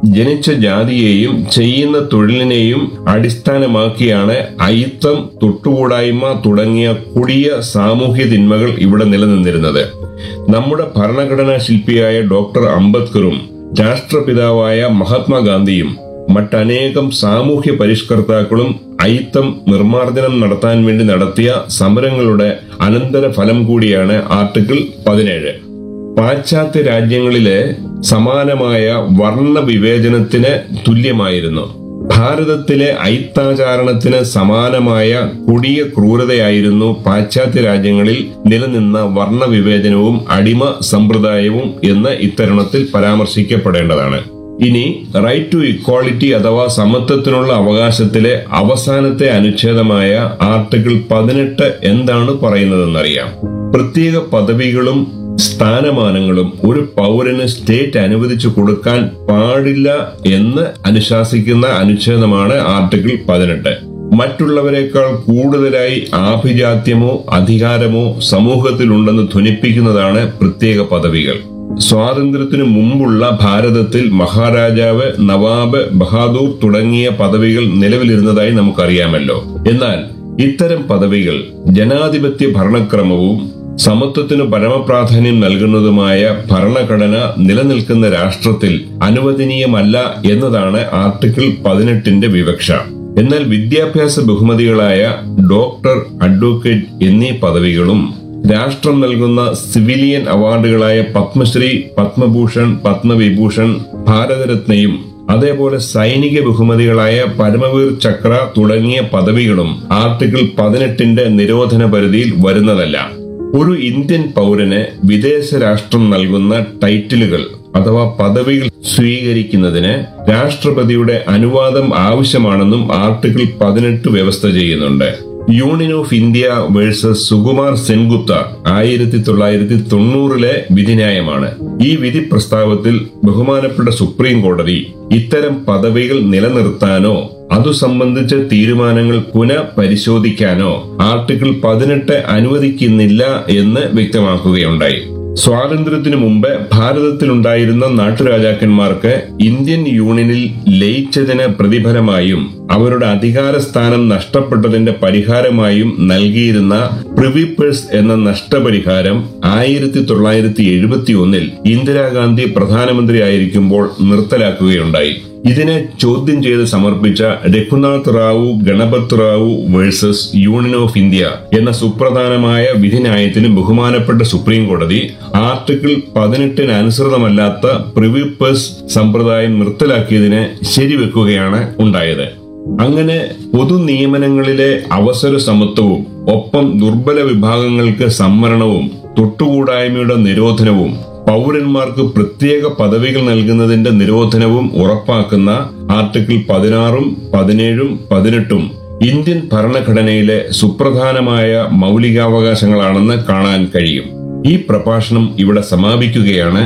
ജനിച്ച ജാതിയെയും ചെയ്യുന്ന തൊഴിലിനെയും അടിസ്ഥാനമാക്കിയാണ് അയിത്തം തൊട്ടുകൂടായ്മ തുടങ്ങിയ കൊടിയ സാമൂഹ്യ തിന്മകൾ ഇവിടെ നിലനിന്നിരുന്നത് നമ്മുടെ ഭരണഘടനാ ശില്പിയായ ഡോക്ടർ അംബേദ്കറും രാഷ്ട്രപിതാവായ മഹാത്മാഗാന്ധിയും മറ്റനേകം സാമൂഹ്യ പരിഷ്കർത്താക്കളും അയിത്തം നിർമ്മാർജ്ജനം നടത്താൻ വേണ്ടി നടത്തിയ സമരങ്ങളുടെ അനന്തര ഫലം കൂടിയാണ് ആർട്ടിക്കിൾ പതിനേഴ് പാശ്ചാത്യ രാജ്യങ്ങളിലെ സമാനമായ വർണ്ണ വിവേചനത്തിന് തുല്യമായിരുന്നു ഭാരതത്തിലെ ഐത്താചാരണത്തിന് സമാനമായ കൊടിയ ക്രൂരതയായിരുന്നു പാശ്ചാത്യ രാജ്യങ്ങളിൽ നിലനിന്ന വർണ്ണ വിവേചനവും അടിമ സമ്പ്രദായവും എന്ന് ഇത്തരുണത്തിൽ പരാമർശിക്കപ്പെടേണ്ടതാണ് ഇനി റൈറ്റ് ടു ഇക്വാളിറ്റി അഥവാ സമത്വത്തിനുള്ള അവകാശത്തിലെ അവസാനത്തെ അനുച്ഛേദമായ ആർട്ടിക്കിൾ പതിനെട്ട് എന്താണ് പറയുന്നതെന്നറിയാം പ്രത്യേക പദവികളും സ്ഥാനമാനങ്ങളും ഒരു പൗരന് സ്റ്റേറ്റ് അനുവദിച്ചു കൊടുക്കാൻ പാടില്ല എന്ന് അനുശാസിക്കുന്ന അനുച്ഛേദമാണ് ആർട്ടിക്കിൾ പതിനെട്ട് മറ്റുള്ളവരെക്കാൾ കൂടുതലായി ആഭിജാത്യമോ അധികാരമോ സമൂഹത്തിലുണ്ടെന്ന് ധ്വനിപ്പിക്കുന്നതാണ് പ്രത്യേക പദവികൾ സ്വാതന്ത്ര്യത്തിനു മുമ്പുള്ള ഭാരതത്തിൽ മഹാരാജാവ് നവാബ് ബഹാദൂർ തുടങ്ങിയ പദവികൾ നിലവിലിരുന്നതായി നമുക്കറിയാമല്ലോ എന്നാൽ ഇത്തരം പദവികൾ ജനാധിപത്യ ഭരണക്രമവും സമത്വത്തിനു പരമപ്രാധാന്യം നൽകുന്നതുമായ ഭരണഘടന നിലനിൽക്കുന്ന രാഷ്ട്രത്തിൽ അനുവദനീയമല്ല എന്നതാണ് ആർട്ടിക്കിൾ പതിനെട്ടിന്റെ വിവക്ഷ എന്നാൽ വിദ്യാഭ്യാസ ബഹുമതികളായ ഡോക്ടർ അഡ്വക്കേറ്റ് എന്നീ പദവികളും രാഷ്ട്രം നൽകുന്ന സിവിലിയൻ അവാർഡുകളായ പത്മശ്രീ പത്മഭൂഷൺ പത്മവിഭൂഷൺ ഭാരതരത്നയും അതേപോലെ സൈനിക ബഹുമതികളായ പരമവീർ ചക്ര തുടങ്ങിയ പദവികളും ആർട്ടിക്കിൾ പതിനെട്ടിന്റെ നിരോധന പരിധിയിൽ വരുന്നതല്ല ഒരു ഇന്ത്യൻ പൗരന് വിദേശ രാഷ്ട്രം നൽകുന്ന ടൈറ്റിലുകൾ അഥവാ പദവികൾ സ്വീകരിക്കുന്നതിന് രാഷ്ട്രപതിയുടെ അനുവാദം ആവശ്യമാണെന്നും ആർട്ടിക്കിൾ പതിനെട്ട് വ്യവസ്ഥ ചെയ്യുന്നുണ്ട് union of India versus Sukumar Sengupta ആയിരത്തി തൊള്ളായിരത്തി തൊണ്ണൂറിലെ വിധിന്യായമാണ് ഈ വിധി പ്രസ്താവത്തിൽ ബഹുമാനപ്പെട്ട സുപ്രീം കോടതി ഇത്തരം പദവികൾ നിലനിർത്താനോ അതു സംബന്ധിച്ച തീരുമാനങ്ങൾ പുനഃപരിശോധിക്കാനോ ആർട്ടിക്കിൾ പതിനെട്ട് അനുവദിക്കുന്നില്ല എന്ന് വ്യക്തമാക്കുകയുണ്ടായി സ്വാതന്ത്ര്യത്തിനു മുമ്പ് ഭാരതത്തിലുണ്ടായിരുന്ന നാട്ടുരാജാക്കന്മാർക്ക് ഇന്ത്യൻ യൂണിയനിൽ ലയിച്ചതിന് പ്രതിഫലമായും അവരുടെ അധികാര സ്ഥാനം നഷ്ടപ്പെട്ടതിന്റെ പരിഹാരമായും നൽകിയിരുന്ന പ്രിവിപ്പേഴ്സ് എന്ന നഷ്ടപരിഹാരം ആയിരത്തി തൊള്ളായിരത്തി എഴുപത്തി ഒന്നിൽ ഇന്ദിരാഗാന്ധി പ്രധാനമന്ത്രിയായിരിക്കുമ്പോൾ നിർത്തലാക്കുകയുണ്ടായി ഇതിനെ ചോദ്യം ചെയ്ത് സമർപ്പിച്ച Raghunath Rao Ganpat Rao versus union of India എന്ന സുപ്രധാനമായ വിധിന്യായത്തിന് ബഹുമാനപ്പെട്ട സുപ്രീം കോടതി ആർട്ടിക്കിൾ പതിനെട്ടിന് അനുസൃതമല്ലാത്ത പ്രിവിപ്പേഴ്സ് സമ്പ്രദായം നിർത്തലാക്കിയതിനെ ശരിവെക്കുകയാണ് ഉണ്ടായത് അങ്ങനെ പൊതു നിയമനങ്ങളിലെ അവസര സമത്വവും ഒപ്പം ദുർബല വിഭാഗങ്ങൾക്ക് സംവരണവും തൊട്ടുകൂടായ്മയുടെ നിരോധനവും പൗരന്മാർക്ക് പ്രത്യേക പദവികൾ നൽകുന്നതിന്റെ നിരോധനവും ഉറപ്പാക്കുന്ന ആർട്ടിക്കിൾ പതിനാറും പതിനേഴും പതിനെട്ടും ഇന്ത്യൻ ഭരണഘടനയിലെ സുപ്രധാനമായ മൗലികാവകാശങ്ങളാണെന്ന് കാണാൻ കഴിയും ഈ പ്രഭാഷണം ഇവിടെ സമാപിക്കുകയാണ്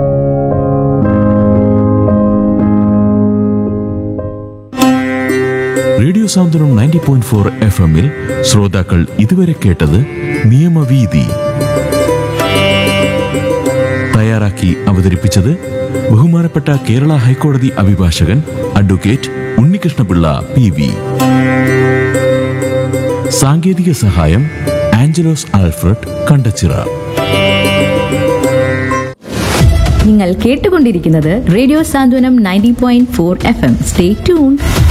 radio Santhwanam ninety point four F എമ്മിൽ ശ്രോതാക്കൾ ഇതുവരെ കേട്ടത് നിയമവീതി തയ്യാറാക്കി അവതരിപ്പിച്ചത് ബഹുമാനപ്പെട്ട കേരള ഹൈക്കോടതി അഭിഭാഷകൻ അഡ്വക്കേറ്റ് ഉണ്ണികൃഷ്ണപിള്ള പി വി സാങ്കേതിക സഹായം ആഞ്ചലോസ് ആൽഫ്രഡ് കണ്ടച്ചിറ നിങ്ങൾ കേട്ടുകൊണ്ടിരിക്കുന്നത് radio Santhwanam ninety point four F M stay tune